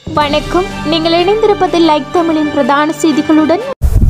வணக்கம் நீங்கள் இணைந்திருப்பது லைக் தமிழின் பிரதான செய்திகளுடன்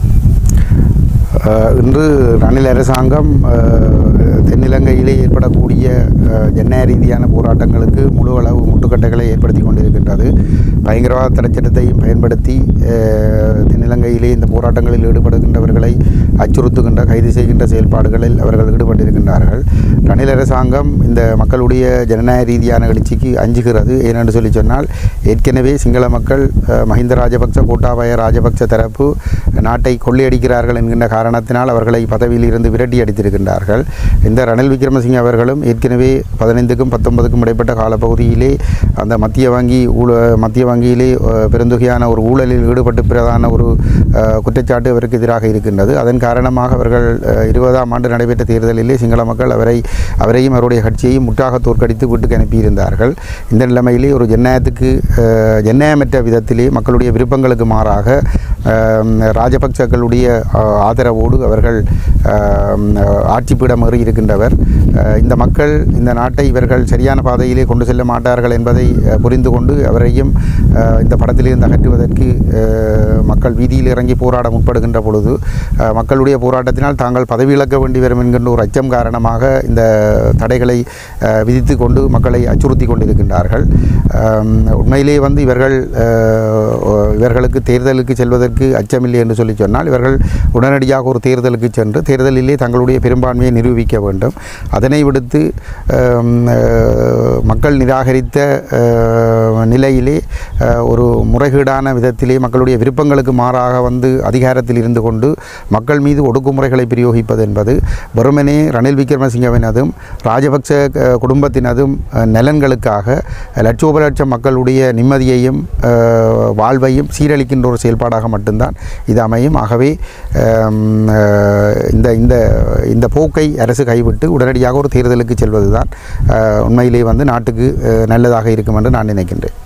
அஹ் இன்று ரணில் அரசாங்கம் அஹ், தென்னிலங்கையிலே ஏற்படக்கூடிய அஹ், ஜனநாயக ரீதியான போராட்டங்களுக்கு முழு அளவு முட்டுக்கட்டைகளை ஏற்படுத்தி கொண்டிருக்கின்றது பயங்கரவாத தடைச்சட்டத்தையும் பயன்படுத்தி அஹ், தென்னிலங்கையிலே இந்த போராட்டங்களில் ஈடுபடுகின்றவர்களை அச்சுறுத்துகின்ற கைது செய்கின்ற செயல்பாடுகளில் அவர்கள் ஈடுபட்டிருக்கின்றார்கள் ரணில் அரசாங்கம் இந்த மக்களுடைய ஜனநாயக ரீதியான எழுச்சிக்கு அஞ்சுகிறது ஏனென்று சொல்லி சொன்னால் ஏற்கனவே சிங்கள மக்கள் அஹ், மஹிந்த ராஜபக்ச கோட்டாபய ராஜபக்ச தரப்பு நாட்டை கொள்ளையடிக்கிறார்கள் என்கின்ற காரணத்தினால் அவர்களை பதவியில் இருந்து விரட்டி அடித்திருக்கின்றார்கள் இந்த ரணில் விக்ரமசிங்க அவர்களும் ஏற்கனவே பதினைந்துக்கும் பத்தொன்பதுக்கும் இடைப்பட்ட காலப்பகுதியிலே அந்த மத்திய வங்கி ஊழ மத்திய வங்கியிலே அஹ், பெருந்தொகையான ஒரு ஊழலில் ஈடுபட்டு பிரதான ஒரு அஹ், குற்றச்சாட்டு அவருக்கு எதிராக இருக்கின்றது அதன் காரணமாக அவர்கள் அஹ், இருபதாம் ஆண்டு நடைபெற்ற தேர்தலிலே சிங்கள மக்கள் அவரை அவரையும் அவருடைய கட்சியையும் முற்றாக தோற்கடித்து வீட்டுக்கு அனுப்பியிருந்தார்கள் இந்த நிலைமையிலே ஒரு ஜனநாயகத்துக்கு அஹ், ஜனநாயகமற்ற விதத்திலே மக்களுடைய விருப்பங்களுக்கு மாறாக அஹ், ராஜபக்சக்களுடைய அஹ், ஆதரவோடு அவர்கள் அஹ், ஆட்சி பீடம் ஏறி இருக்கின்றவர் அஹ், இந்த மக்கள் இந்த நாட்டை இவர்கள் சரியான பாதையிலே கொண்டு செல்ல மாட்டார்கள் என்பதை அஹ், புரிந்து கொண்டு அவரையும் அஹ், இந்த படத்திலிருந்து அகற்றுவதற்கு அஹ், மக்கள் வீதியில் இறங்கி போராட முற்படுகின்ற பொழுது அஹ், மக்களுடைய போராட்டத்தினால் தாங்கள் பதவி இழக்க வேண்டி வரும் என்கின்ற ஒரு அச்சம் காரணமாக இந்த தடைகளை அஹ், விதித்து கொண்டு மக்களை அச்சுறுத்தி கொண்டிருக்கின்றார்கள் அஹ், உண்மையிலே வந்து இவர்கள் அஹ், இவர்களுக்கு தேர்தலுக்கு செல்வதற்கு அச்சமில்லை என்று சொல்லி சொன்னால் இவர்கள் உடனடியாக ஒரு தேர்தலுக்கு சென்று தேர்தலிலே தங்களுடைய பெரும்பான்மையை நிரூபிக்க வேண்டும் அதனை விடுத்து அஹ், அஹ், மக்கள் நிராகரித்த அஹ், நிலையிலே அஹ், ஒரு முறைகேடான விதத்திலே மக்களுடைய விருப்பங்களுக்கு மாறாக வந்து அதிகாரத்தில் இருந்து கொண்டு மக்கள் மீது ஒடுக்குமுறைகளை பிரயோகிப்பது என்பது வெறுமனே ரணில் விக்ரமசிங்கவினதும் ராஜபக்ச அஹ், குடும்பத்தினதும் அஹ், நலன்களுக்காக லட்சோப லட்சம் மக்களுடைய நிம்மதியையும் அஹ், வாழ்வையும் சீரழிக்கின்ற ஒரு செயல்பாடாக மட்டும்தான் இது அமையும் ஆகவே அம், அஹ், இந்த இந்த இந்த போக்கை அரசு கைவிட்டு உடனடியாக ஒரு தேர்தலுக்கு செல்வதுதான் அஹ், உண்மையிலே வந்து நாட்டுக்கு அஹ், நல்லதாக இருக்கும் என்று நான் நினைக்கின்றேன்